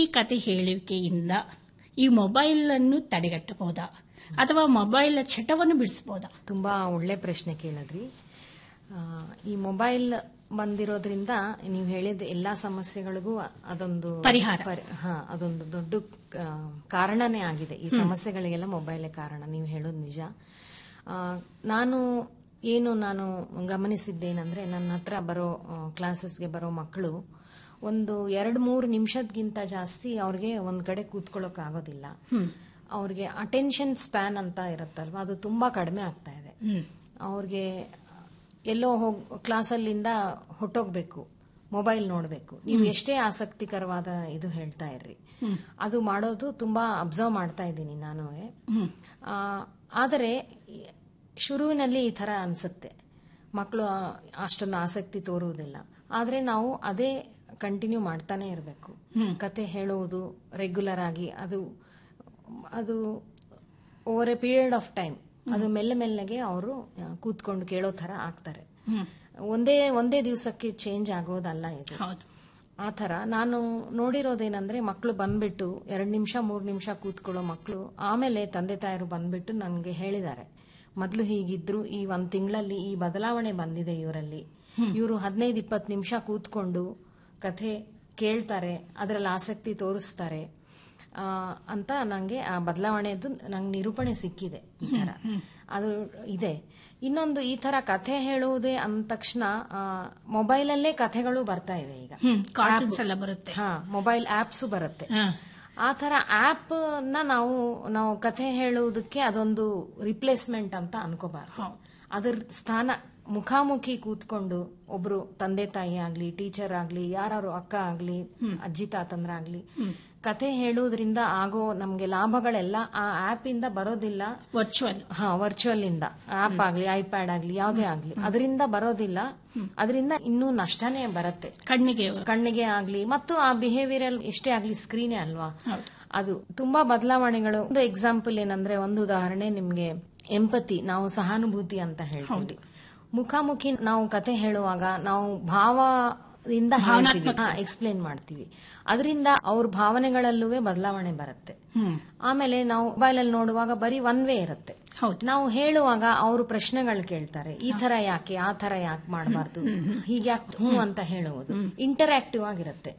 ಕತೆ ಹೇಳುವಿಕೆಯಿಂದ ಈ ಮೊಬೈಲ್ ಅನ್ನು ತಡೆಗಟ್ಟಬಹುದಾ ಅಥವಾ ಮೊಬೈಲ್ ಚಟವನ್ನು ಬಿಡಿಸಬಹುದಾ ತುಂಬಾ ಒಳ್ಳೆ ಪ್ರಶ್ನೆ ಕೇಳಿದ್ರಿ ಆ, ಈ ಮೊಬೈಲ್ ಬಂದಿರೋದ್ರಿಂದ ನೀವು ಹೇಳಿದ ಎಲ್ಲಾ ಸಮಸ್ಯೆಗಳಿಗೂ ಅದೊಂದು ಪರಿಹಾರ. ಪರಿ- ಹಾ ಅದೊಂದು ದೊಡ್ಡ ಆ, ಕಾರಣನೇ ಆಗಿದೆ ಈ ಸಮಸ್ಯೆಗಳಿಗೆಲ್ಲ ಮೊಬೈಲೇ ಕಾರಣ ನೀವು ಹೇಳೋದು ನಿಜ ಆ, ನಾನು ಏನು ನಾನು ಗಮನಿಸಿದ್ದೇನೆಂದ್ರೆ ನನ್ನ ಹತ್ರ ಬರೋ ಕ್ಲಾಸಸ್ಗೆ ಬರೋ ಮಕ್ಕಳು ಒಂದು ಎರಡು ಮೂರು ನಿಮಿಷದ್ಗಿಂತ ಜಾಸ್ತಿ ಅವ್ರಿಗೆ ಒಂದ್ ಕಡೆ ಕೂತ್ಕೊಳ್ಳೋಕ್ ಆಗೋದಿಲ್ಲ ಅವ್ರಿಗೆ ಅಟೆನ್ಷನ್ ಸ್ಪ್ಯಾನ್ ಅಂತ ಇರುತ್ತಲ್ವಾ ಅದು ತುಂಬಾ ಕಡಿಮೆ ಆಗ್ತಾ ಇದೆ ಅವ್ರಿಗೆ ಎಲ್ಲೋ ಹೋಗ್ ಕ್ಲಾಸಲ್ಲಿಂದ ಹೊಟ್ಟೋಗ್ಬೇಕು ಮೊಬೈಲ್ ನೋಡಬೇಕು ನೀವು ಎಷ್ಟೇ ಆಸಕ್ತಿಕರವಾದ ಇದು ಹೇಳ್ತಾ ಇರ್ರಿ ಅದು ಮಾಡೋದು ತುಂಬಾ ಅಬ್ಸರ್ವ್ ಮಾಡ್ತಾ ಇದ್ದೀನಿ ನಾನು ಆದರೆ ಶುರುವಿನಲ್ಲಿ ಈ ತರ ಅನ್ಸುತ್ತೆ ಮಕ್ಕಳು ಅಷ್ಟೊಂದು ಆಸಕ್ತಿ ತೋರುವುದಿಲ್ಲ ಆದ್ರೆ ನಾವು ಅದೇ ಕಂಟಿನ್ಯೂ ಮಾಡ್ತಾನೆ ಇರಬೇಕು ಕತೆ ಹೇಳುವುದು ರೆಗ್ಯುಲರ್ ಆಗಿ ಅದು ಅದು over a period of time ಅದು ಮೆಲ್ಲ ಮೆಲ್ಲಗೆ ಅವರು ಕೂತ್ಕೊಂಡು ಕೇಳೋ ತರ ಆಗ್ತಾರೆ ಒಂದೇ ಒಂದೇ ದಿವಸಕ್ಕೆ ಚೇಂಜ್ ಆಗೋದಲ್ಲ ಇದು ಹೌದು ಆ ಥರ ನಾನು ನೋಡಿರೋದೇನಂದ್ರೆ ಮಕ್ಕಳು ಬಂದ್ಬಿಟ್ಟು ಎರಡು ನಿಮಿಷ ಮೂರು ನಿಮಿಷ ಕೂತ್ಕೊಳ್ಳೋ ಮಕ್ಕಳು ಆಮೇಲೆ ತಂದೆ ತಾಯರು ಬಂದ್ಬಿಟ್ಟು ನನಗೆ ಹೇಳಿದ್ದಾರೆ ಮೊದಲು ಹೀಗಿದ್ರು ಈ ಒಂದ್ ತಿಂಗಳಲ್ಲಿ ಈ ಬದಲಾವಣೆ ಬಂದಿದೆ ಇವರಲ್ಲಿ ಇವರು ಹದಿನೈದು ಇಪ್ಪತ್ತು ನಿಮಿಷ ಕೂತ್ಕೊಂಡು ಕಥೆ ಕೇಳ್ತಾರೆ ಅದರಲ್ಲಿ ಆಸಕ್ತಿ ತೋರಿಸ್ತಾರೆ ಆ, ಅಂತ ನಂಗೆ ಆ ಬದಲಾವಣೆದು ನಂಗೆ ನಿರೂಪಣೆ ಸಿಕ್ಕಿದೆ ಈ ತರ ಅದು ಇದೆ ಇನ್ನೊಂದು ಈ ತರ ಕಥೆ ಹೇಳುವುದೇ ಅಂದ ತಕ್ಷಣ ಮೊಬೈಲಲ್ಲೇ ಕಥೆಗಳು ಬರ್ತಾ ಇದೆ ಈಗ ಹ್ಮ್ ಕಾರ್ಟೂನ್ಸ್ ಎಲ್ಲ ಬರುತ್ತೆ ಹಾ ಮೊಬೈಲ್ ಆಪ್ಸ್ ಬರುತ್ತೆ ಹಾ. ಆ ತರ ಆಪ್ ನ ನಾವು ನಾವು ಕಥೆ ಹೇಳುವುದಕ್ಕೆ ಅದೊಂದು ರಿಪ್ಲೇಸ್ಮೆಂಟ್ ಅಂತ ಅನ್ಕೋಬಾರ್ದು ಹೌದು. ಅದ್ರ ಸ್ಥಾನ ಮುಖಾಮುಖಿ ಕೂತ್ಕೊಂಡು ಒಬ್ರು ತಂದೆ ತಾಯಿ ಆಗ್ಲಿ ಟೀಚರ್ ಆಗ್ಲಿ ಯಾರು ಅಕ್ಕ ಆಗ್ಲಿ ಅಜ್ಜಿ ತಾತಂದ್ರ ಆಗ್ಲಿ ಕಥೆ ಹೇಳುವುದರಿಂದ ಆಗೋ ನಮ್ಗೆ ಲಾಭಗಳೆಲ್ಲ ಆ ಆಪ್ ಇಂದ ಬರೋದಿಲ್ಲ ವರ್ಚುವಲ್ ಹಾ ವರ್ಚುವಲ್ ಇಂದ ಆಪ್ ಆಗ್ಲಿ ಐಪ್ಯಾಡ್ ಆಗ್ಲಿ ಯಾವುದೇ ಆಗ್ಲಿ ಅದರಿಂದ ಬರೋದಿಲ್ಲ ಅದರಿಂದ ಇನ್ನೂ ನಷ್ಟನೇ ಬರುತ್ತೆ ಕಣ್ಣಿಗೆ ಕಣ್ಣಿಗೆ ಆಗ್ಲಿ ಮತ್ತು ಆ ಬಿಹೇವಿಯರ್ ಎಷ್ಟೇ ಆಗ್ಲಿ ಸ್ಕ್ರೀನೇ ಅಲ್ವಾ ಹೌದು ಅದು ತುಂಬಾ ಬದಲಾವಣೆಗಳು ಒಂದು ಎಕ್ಸಾಂಪಲ್ ಏನಂದ್ರೆ ಒಂದು ಉದಾಹರಣೆ ನಿಮ್ಗೆ ಎಂಪತಿ ನಾವು ಸಹಾನುಭೂತಿ ಅಂತ ಹೇಳ್ತೀವಿ ಮುಖಾಮುಖಿ ನಾವು ಕತೆ ಹೇಳುವಾಗ ನಾವು ಭಾವದಿಂದ ಎಕ್ಸ್ಪ್ಲೇನ್ ಮಾಡ್ತೀವಿ ಅದರಿಂದ ಅವ್ರ ಭಾವನೆಗಳಲ್ಲೂ ಬದಲಾವಣೆ ಬರುತ್ತೆ ಹ್ಮ್ ಆಮೇಲೆ ನಾವು ಮೊಬೈಲ್ ಅಲ್ಲಿ ನೋಡುವಾಗ ಬರೀ ಒನ್ ವೇ ಇರುತ್ತೆ ಹೌದು ನಾವು ಹೇಳುವಾಗ ಅವರು ಪ್ರಶ್ನೆಗಳು ಕೇಳ್ತಾರೆ ಈ ತರ ಯಾಕೆ ಆ ತರ ಯಾಕೆ ಮಾಡಬಾರ್ದು ಹೀಗ್ಯಾಕೆ ಹ್ಞೂ ಅಂತ ಹೇಳುವುದು ಇಂಟರಾಕ್ಟಿವ್ ಆಗಿರುತ್ತೆ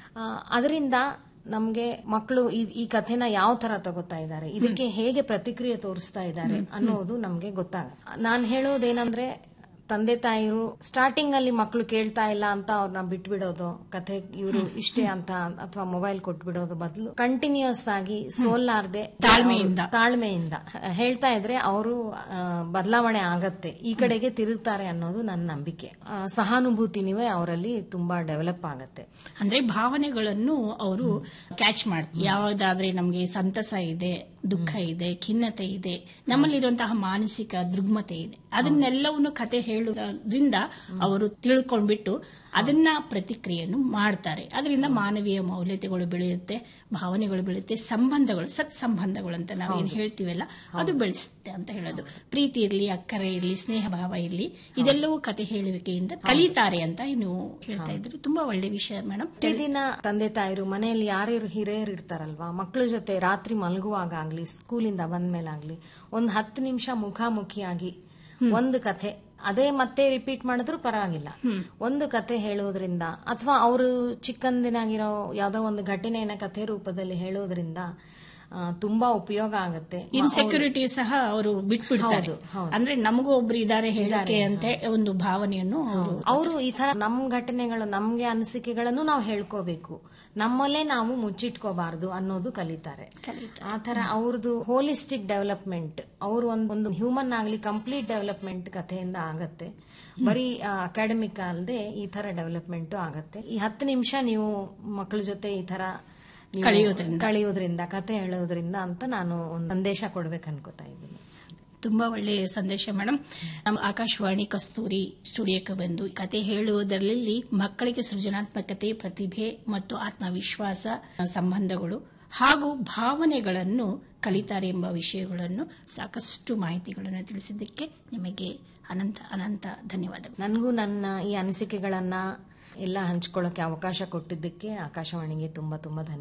ಅದರಿಂದ ನಮ್ಗೆ ಮಕ್ಕಳು ಈ ಕಥೆನ ಯಾವ ತರ ತಗೋತಾ ಇದ್ದಾರೆ ಇದಕ್ಕೆ ಹೇಗೆ ಪ್ರತಿಕ್ರಿಯೆ ತೋರಿಸ್ತಾ ಇದ್ದಾರೆ ಅನ್ನೋದು ನಮ್ಗೆ ಗೊತ್ತಾಗ ನಾನು ಹೇಳೋದೇನಂದ್ರೆ ತಂದೆ ತಾಯಿರು ಸ್ಟಾರ್ಟಿಂಗ್ ಅಲ್ಲಿ ಮಕ್ಕಳು ಕೇಳ್ತಾ ಇಲ್ಲ ಅಂತ ಅವ್ರನ್ನ ಬಿಟ್ಬಿಡೋದು ಕಥೆ ಇವರು ಇಷ್ಟೇ ಅಂತ ಅಥವಾ ಮೊಬೈಲ್ ಕೊಟ್ಬಿಡೋದು ಬದಲು ಕಂಟಿನ್ಯೂಸ್ ಆಗಿ ಸೋಲ್ಲಾರ್ದೆ ತಾಳ್ಮೆಯಿಂದ. ತಾಳ್ಮೆಯಿಂದ ಹೇಳ್ತಾ ಇದ್ರೆ ಅವರು ಬದಲಾವಣೆ ಆಗತ್ತೆ ಈ ಕಡೆಗೆ ತಿರುಗ್ತಾರೆ ಅನ್ನೋದು ನನ್ನ ನಂಬಿಕೆ ಆ, ಸಹಾನುಭೂತಿನಿವೇ ಅವರಲ್ಲಿ ತುಂಬಾ ಡೆವಲಪ್ ಆಗತ್ತೆ ಅಂದ್ರೆ ಭಾವನೆಗಳನ್ನು ಅವರು ಕ್ಯಾಚ್ ಮಾಡ್ತಾರೆ ಯಾವ್ದಾದ್ರೆ ನಮಗೆ ಸಂತಸ ಇದೆ ದುಃಖ ಇದೆ ಖಿನ್ನತೆ ಇದೆ ನಮ್ಮಲ್ಲಿರುವಂತಹ ಮಾನಸಿಕ ದೃಗ್ಮತೆ ಇದೆ ಅದನ್ನೆಲ್ಲವನ್ನು ಕತೆ ಹೇಳುವುದರಿಂದ ಅವರು ತಿಳ್ಕೊಂಡ್ಬಿಟ್ಟು ಅದನ್ನ ಪ್ರತಿಕ್ರಿಯೆಯನ್ನು ಮಾಡ್ತಾರೆ ಅದರಿಂದ ಮಾನವೀಯ ಮೌಲ್ಯತೆಗಳು ಬೆಳೆಯುತ್ತೆ ಭಾವನೆಗಳು ಬೆಳೆಯುತ್ತೆ ಸಂಬಂಧಗಳು ಸತ್ ಸಂಬಂಧಗಳು ಅಂತ ನಾವು ಏನು ಹೇಳ್ತೀವಲ್ಲ ಅದು ಬೆಳೆಸುತ್ತೆ ಅಂತ ಹೇಳೋದು ಪ್ರೀತಿ ಇರಲಿ ಅಕ್ಕರೆ ಇರಲಿ ಸ್ನೇಹ ಭಾವ ಇರಲಿ ಇದೆಲ್ಲವೂ ಕತೆ ಹೇಳುವಿಕೆಯಿಂದ ಕಲಿತಾರೆ ಅಂತ ನೀವು ಹೇಳ್ತಾ ಇದ್ರು ತುಂಬಾ ಒಳ್ಳೆ ವಿಷಯ ಮೇಡಮ್ ಪ್ರತಿದಿನ ತಂದೆ ತಾಯಿರು ಮನೆಯಲ್ಲಿ ಯಾರ್ಯಾರು ಹಿರಿಯರು ಇರ್ತಾರಲ್ವಾ ಮಕ್ಕಳ ಜೊತೆ ರಾತ್ರಿ ಮಲಗುವಾಗ ಆಗ್ಲಿ ಸ್ಕೂಲಿಂದ ಬಂದ್ಮೇಲಾಗ್ಲಿ ಒಂದ್ ಹತ್ತು ನಿಮಿಷ ಮುಖಾಮುಖಿಯಾಗಿ ಒಂದು ಕಥೆ ಅದೇ ಮತ್ತೆ ರಿಪೀಟ್ ಮಾಡಿದ್ರು ಪರವಾಗಿಲ್ಲ ಒಂದು ಕತೆ ಹೇಳೋದ್ರಿಂದ ಅಥವಾ ಅವರು ಚಿಕ್ಕಂದಿನಾಗಿರೋ ಯಾವ್ದೋ ಒಂದು ಘಟನೆಯನ್ನ ಕಥೆ ರೂಪದಲ್ಲಿ ಹೇಳೋದ್ರಿಂದ ಆ, ತುಂಬಾ ಉಪಯೋಗ ಆಗುತ್ತೆ ಇನ್ಸೆಕ್ಯೂರಿಟಿ ಸಹ ಅವರು ಬಿಟ್ಬಿಡ್ತಾರೆ ಹೌದು, ಹೌದು. ಅಂದ್ರೆ ನಮಗೂ ಒಬ್ರು ಇದಾರೆ ಹೇಳಕ್ಕೆ ಅಂತ ಒಂದು ಭಾವನೆಯನ್ನು ಅವರು ಅವರು ಈ ತರ ನಮ್ ಘಟನೆಗಳು ನಮ್ಗೆ ಅನಿಸಿಕೆಗಳನ್ನು ನಾವು ಹೇಳ್ಕೋಬೇಕು ನಮ್ಮಲ್ಲೇ ನಾವು ಮುಚ್ಚಿಟ್ಕೋಬಾರ್ದು ಅನ್ನೋದು ಕಲಿತಾರೆ ಆ ತರ ಅವ್ರದ್ದು ಹೋಲಿಸ್ಟಿಕ್ ಡೆವಲಪ್ಮೆಂಟ್ ಅವರು ಒಂದು ಒಂದು ಹ್ಯೂಮನ್ ಆಗ್ಲಿ ಕಂಪ್ಲೀಟ್ ಡೆವಲಪ್ಮೆಂಟ್ ಕಥೆಯಿಂದ ಆಗತ್ತೆ ಬರೀ ಅಕಾಡೆಮಿಕ್ ಅಲ್ಲದೆ ಈ ತರ ಡೆವಲಪ್ಮೆಂಟ್ ಆಗತ್ತೆ ಈ ಹತ್ತು ನಿಮಿಷ ನೀವು ಮಕ್ಕಳ ಜೊತೆ ಈ ತರ ನೀವು ಕಳೆಯೋದ್ರಿಂದ. ಕಳೆಯೋದ್ರಿಂದ ಕತೆ ಹೇಳೋದ್ರಿಂದ ಅಂತ ನಾನು ಒಂದು ಸಂದೇಶ ಕೊಡ್ಬೇಕು ಅನ್ಕೋತಾ ಇದ್ದೀನಿ ತುಂಬಾ ಒಳ್ಳೆಯ ಸಂದೇಶ ಮೇಡಮ್ ನಮ್ಮ ಆಕಾಶವಾಣಿ ಕಸ್ತೂರಿ ಸ್ಟುಡಿಯೋಕ್ಕೆ ಬಂದು ಕತೆ ಹೇಳುವುದರಲ್ಲಿ ಮಕ್ಕಳಿಗೆ ಸೃಜನಾತ್ಮಕತೆ ಪ್ರತಿಭೆ ಮತ್ತು ಆತ್ಮವಿಶ್ವಾಸ ಸಂಬಂಧಗಳು ಹಾಗೂ ಭಾವನೆಗಳನ್ನು ಕಲಿತಾರೆ ಎಂಬ ವಿಷಯಗಳನ್ನು ಸಾಕಷ್ಟು ಮಾಹಿತಿಗಳನ್ನು ತಿಳಿಸಿದ್ದಕ್ಕೆ ನಿಮಗೆ ಅನಂತ ಅನಂತ ಧನ್ಯವಾದಗಳು ನನಗೂ ನನ್ನ ಈ ಅನಿಸಿಕೆಗಳನ್ನ ಎಲ್ಲ ಹಂಚ್ಕೊಳ್ಳೋಕೆ ಅವಕಾಶ ಕೊಟ್ಟಿದ್ದಕ್ಕೆ ಆಕಾಶವಾಣಿಗೆ ತುಂಬಾ ತುಂಬಾ ಧನ್ಯವಾದ